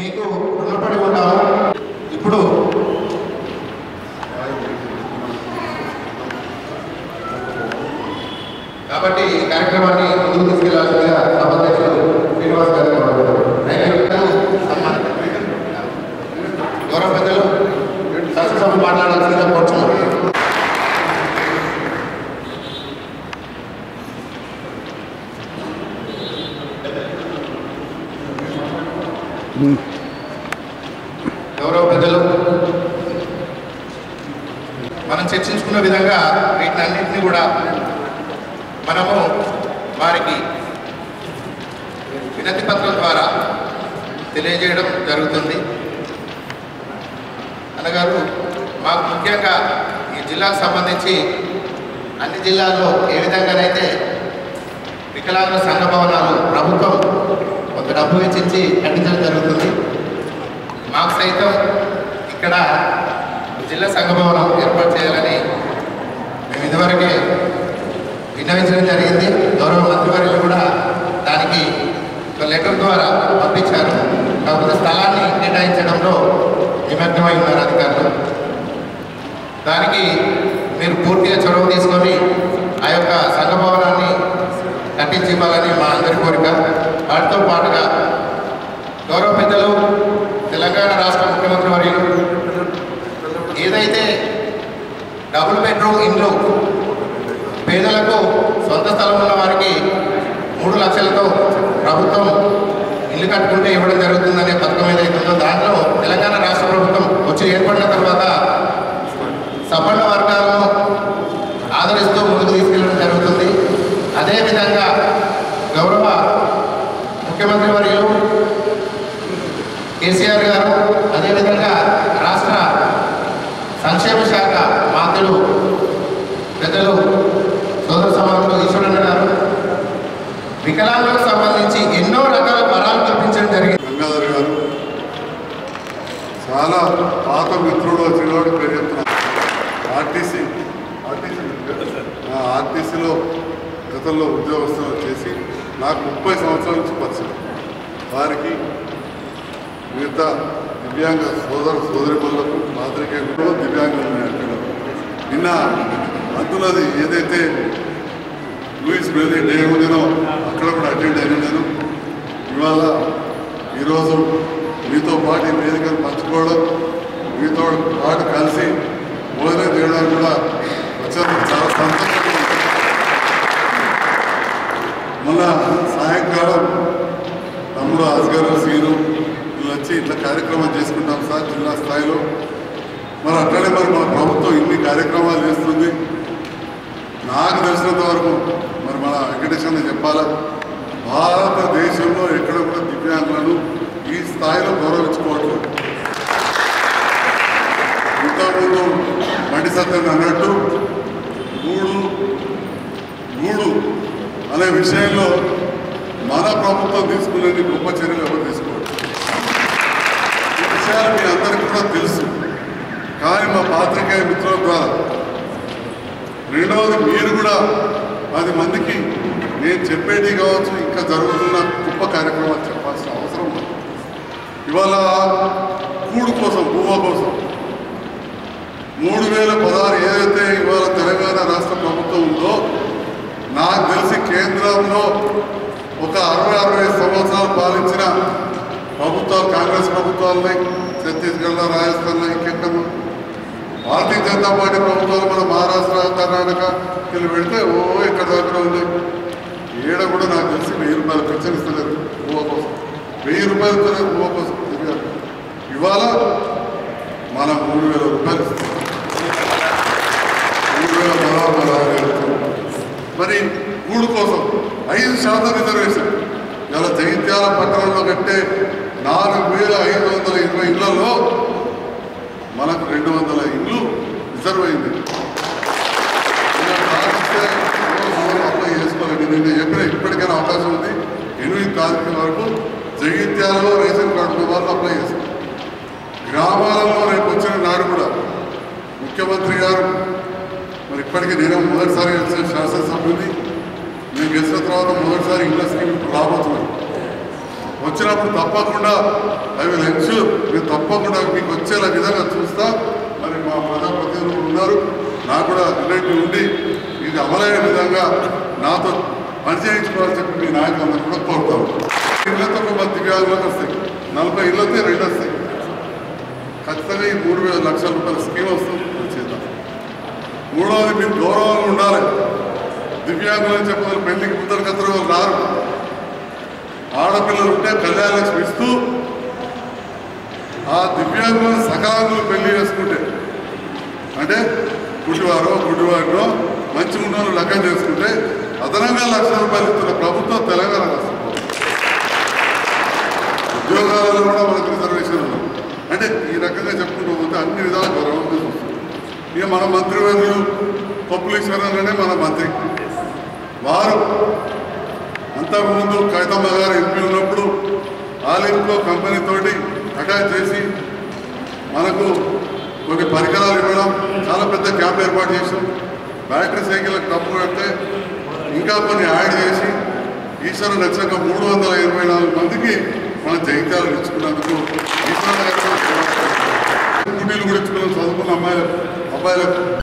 మీకు రుణపడి ఉన్నాము ఇప్పుడు కాబట్టి ఈ కార్యక్రమాన్ని ముందుకు తీసుకెళ్లాల్సిందిగా సభాధ్యక్షులు శ్రీనివాస్ గారు థ్యాంక్ యూ సన్మానం. గౌరవ పెద్దలు శాసనసభ మాట్లాడాల్సిందిగా కోరుతున్నాను గౌరవ పెద్దలు మనం చర్చించుకున్న విధంగా వీటినన్నింటినీ కూడా మనము వారికి వినతి పత్రం ద్వారా తెలియజేయడం జరుగుతుంది అన్నగారు మాకు ముఖ్యంగా ఈ జిల్లాకు సంబంధించి అన్ని జిల్లాల్లో ఏ విధంగానైతే వికలాంగుల సంఘ భవనాలు ప్రభుత్వం కొంత డబ్బు వెచ్చించి కట్టించడం జరుగుతుంది మాకు సైతం ఇక్కడ జిల్లా సంఘ భవనం ఏర్పాటు చేయాలని మేము ఇదివరకే విన్నవించడం జరిగింది గౌరవ మంత్రివర్యులు కూడా దానికి ఒక లెటర్ ద్వారా పంపించారు కాకపోతే స్థలాన్ని కేటాయించడంలో నిమగ్నమై ఉన్నారు అధికారులు దానికి మీరు పూర్తిగా చొరవ తీసుకొని ఆ యొక్క సంఘ భవనాన్ని కట్టించి ఇవ్వాలని మా అందరి కోరిక వాటితో పాటుగా గౌరవ పెద్దలు తెలంగాణ రాష్ట్ర ముఖ్యమంత్రి వర్యులు ఏదైతే డబుల్ బెడ్రూమ్ ఇండ్లు పేదలకు సొంత స్థలం ఉన్న వారికి మూడు లక్షలతో ప్రభుత్వం ఇల్లు కట్టుకుంటే ఇవ్వడం జరుగుతుందనే పథకం ఏదైతే ఉందో దాంట్లో తెలంగాణ రాష్ట్ర ప్రభుత్వం వచ్చి ఏర్పడిన తర్వాత సఫల వర్గాలను ఆదరిస్తూ ముందుకు తీసుకెళ్ళడం జరుగుతుంది అదేవిధంగా గౌరవ ముఖ్యమంత్రి వర్యులు కేసీఆర్ గారు అదేవిధంగా రాష్ట్ర సంక్షేమ శాఖ మంత్రులు పెద్దలు సోదర సమాజంలో ఈశ్వరన్న గారు వికలాంగులకు సంబంధించి ఎన్నో రకాల వరాలు కల్పించడం జరిగింది గంగాధర్ గారు చాలా పాత మిత్రుడు వచ్చినవాడు పేరు చెప్తున్నారు ఆర్టీసీ ఆర్టీసీ ఆ, ఆర్టీసీలో గతంలో ఉద్యోగస్తులు చేసి నాకు ముప్పై సంవత్సరాల నుంచి పరిచయం వారికి మిగతా దివ్యాంగ సోదర సోదరి పనులకు పాత్రికేయులు దివ్యాంగులు అంటున్నారు నిన్న అందులోది ఏదైతే లూయిస్ బ్రెలీ డే ఉండినో అక్కడ కూడా అటెండ్ అయిన నేను ఇవాళ ఈరోజు మీతో పాటు ఈ వేదికను పంచుకోవడం మీతో పాటు కలిసి భోజనం చేయడానికి కూడా వచ్చేందుకు చాలా సంతోషంగా ఉంది. మొన్న సాయంకాలం తమ్ముడు అస్గర్ సీను వీళ్ళు వచ్చి ఇట్లా కార్యక్రమం చేసుకుంటాం సార్ జిల్లా స్థాయిలో మరి అట్లనే మరి మన ప్రభుత్వం ఇన్ని కార్యక్రమాలు చేస్తుంది నాకు తెలిసినంత వరకు మరి మన వెంకటేశ్వర చెప్పాలా భారతదేశంలో ఎక్కడ కూడా దివ్యాంగులను ఈ స్థాయిలో గౌరవించుకోవట్లేదు ఇంతకుముందు బండి సత్యం అన్నట్టు గూడు గూడు అనే విషయంలో మన ప్రభుత్వం తీసుకునే గొప్ప చర్యలు ఎవరు తీసుకోవచ్చు ఈ విషయాలు మీ అందరికీ కూడా తెలుసు కానీ మా పాత్రికేయ మిత్రుల ద్వారా రెండవది మీరు కూడా పది మందికి నేను చెప్పేది కావచ్చు ఇంకా జరుగుతున్న గొప్ప కార్యక్రమాలు చెప్పాల్సిన అవసరం ఉంది ఇవాళ కూడు కోసం భూమా కోసం మూడు వేల పదహారు ఏదైతే ఇవాళ తెలంగాణ రాష్ట్ర ప్రభుత్వం ఉందో నాకు తెలిసి కేంద్రంలో ఒక అరవై అరవై సంవత్సరాలు పాలించిన ప్రభుత్వాలు కాంగ్రెస్ ప్రభుత్వాలని ఛత్తీస్గఢ్లో రాజస్థాన్లో ఇంకెక్కడో భారతీయ జనతా పార్టీ ప్రభుత్వాలు మన మహారాష్ట్ర కర్ణాటక వీళ్ళు పెడితే ఓ ఇక్కడ దగ్గర ఉంది ఏడ కూడా నాకు తెలిసి వెయ్యి రూపాయలు పెన్షన్ ఇస్తలేరు ఊహ కోసం వెయ్యి రూపాయలు ఇస్తలేరు ఊహ కోసం తిరిగారు ఇవాళ మనం మూడు వేల రూపాయలు ఇస్తాం మూడు వేల పదహారు పదహారు వేలు ఇస్తాం. మరి గూడు కోసం ఐదు శాతం రిజర్వేషన్ ఇలా జగిత్యాల పట్టణంలో కట్టే నాలుగు వేల ఐదు వందల ఇరవై ఇళ్లలో మనకు రెండు వందల ఇల్లు రిజర్వ్ అయింది ఇలా రాస్తే మనం అప్లై చేసుకోలేదు నేను చెప్పిన ఇప్పటికైనా అవకాశం ఉంది ఎనిమిది తారీఖు వరకు జగిత్యాలలో రేషన్ కార్డు వాళ్ళు అప్లై చేస్తారు గ్రామాలలో రేపు వచ్చిన నాడు కూడా ముఖ్యమంత్రి గారు మరి ఇప్పటికీ నేను మొదటిసారి గెలిచిన శాసనసభ్యుని నేను గెలిచిన తర్వాత మొదటిసారి ఇళ్ళ స్కీమ్ ఇప్పుడు రాబోతున్నాను వచ్చినప్పుడు తప్పకుండా అవి లెన్స్ మీరు తప్పకుండా మీకు వచ్చేలా విధంగా చూస్తా మరి మా ప్రజాప్రతినిధులు ఉన్నారు నాకు కూడా రిలేటివ్ ఉండి ఇది అమలయ్యే విధంగా నాతో పనిచేయించుకోవాలని చెప్పి మీ నాయకులందరూ కూడా కోరుతాం ఇళ్లతో ఒక పది దివ్యాంగులకు వస్తాయి నలభై ఇళ్ళతో రెండు వస్తాయి ఖచ్చితంగా ఈ మూడు వేల లక్షల రూపాయల స్కీమ్ వస్తుంది చేద్దాం మూడవది మీరు గౌరవంగా ఉండాలి దివ్యాంగులు అని చెప్పాలి పెళ్లికి ముందర కత్తరు వాళ్ళు రారు ఆడపిల్లలు ఉంటే కళ్యాణ లక్ష్మి ఇస్తూ ఆ దివ్యాంగులను సకాలంలో పెళ్లి చేసుకుంటే అంటే గుడివారో గుడివారో మంచి ఉన్న వాళ్ళు లగ్గం చేసుకుంటే అదనంగా లక్ష రూపాయలు ఇస్తున్న ప్రభుత్వం తెలంగాణ రాష్ట్రం ఉద్యోగాలలో కూడా మనకు రిజర్వేషన్ ఉంది అంటే ఈ రకంగా చెప్పుకుంటూ పోతే అన్ని విధాలు గౌరవం వస్తుంది ఇక మన మంత్రివర్యులు పప్పులీశ్వరంలోనే మన మంత్రి వారు అంతకుముందు కవితమ్మ గారు ఎంపీ ఉన్నప్పుడు ఆలింకో కంపెనీ తోటి అటాచ్ చేసి మనకు కొన్ని పరికరాలు ఇవ్వడం చాలా పెద్ద క్యాంప్ ఏర్పాటు చేసాం బ్యాటరీ సైకిళ్ళకి డబ్బు కడితే ఇంకా కొన్ని యాడ్ చేసి ఈశ్వరు నచ్చక మూడు వందల ఇరవై నాలుగు మందికి మన జైత్యాలు ఇచ్చుకున్నందుకు ఈశ్వర కుటీలు కూడా ఇచ్చుకున్నాం చదువుకున్న అమ్మాయిలకు అబ్బాయిలకు